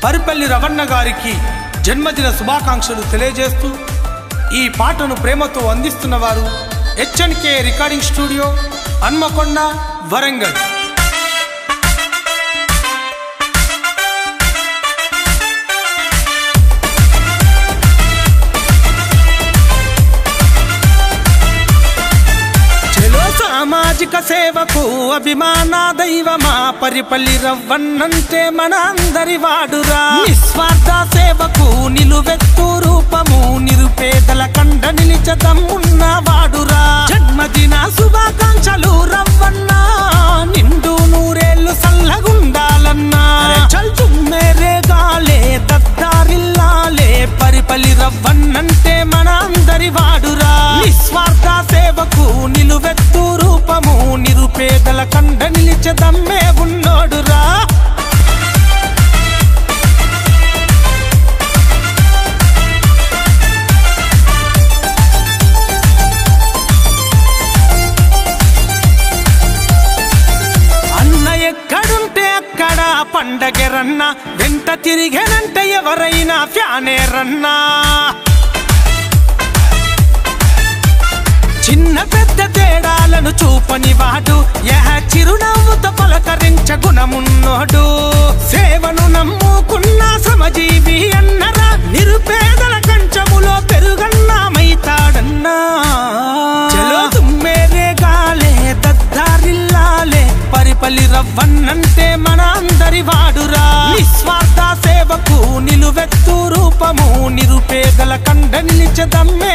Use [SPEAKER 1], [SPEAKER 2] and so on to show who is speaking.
[SPEAKER 1] పరిపల్లి రవణ గారికి జన్మదిన శుభాకాంక్షలు తెలియజేస్తూ ఈ పాటను ప్రేమతో అందిస్తున్న వారు HNK recording studio Hanmakonda Warangal చెలో సామాజిక సేవకు అభిమాన దైవమా పరిపల్లి రవ్వన్నంటే మన అందరి వాడురా నిస్వార్థ సేవకు నిలువెత్తు రూపము నిరుపేదల కండ నిలిచదమ్మున్న వాడురా జన్మదిన శుభాకాంక్షలు రవ్వన్న నిండు నూరేళ్లు సల్లగుండాలన్నా చల్ తుమ్మెరే గాలే దద్దారిల్లాలే పరిపల్లి రవ్వన్నంటే మన అందరి వాడురా నిస్వార్థ సేవకు నిలువెత్తు రూపము నిరుపేదల కండ నిలిచదమ్మే ఉన్నోడురా అన్న ఎక్కడుంటే అక్కడ పండగెరన్న వెంట తిరిగేనంటే ఎవరైనా ఫ్యానేరన్నా చిన్న పెద్ద తేడాలను చూపని వాడు యహ చిరునవ్వుతో పలకరించ గుణమున్నోడు సేవను నమ్ముకున్న సమజీవి అన్నరా నిరుపేదల కంచములో పెరుగన్నామైతాడన్నా చలో తుమ్మేరే గాలే దద్దారిల్లాలే పరిపల్లి రవ్వన్నంటే మన అందరి వాడురా నిస్వార్థ సేవకు నిలువెత్తు రూపము నిరుపేదల కండ నిలిచదమ్మే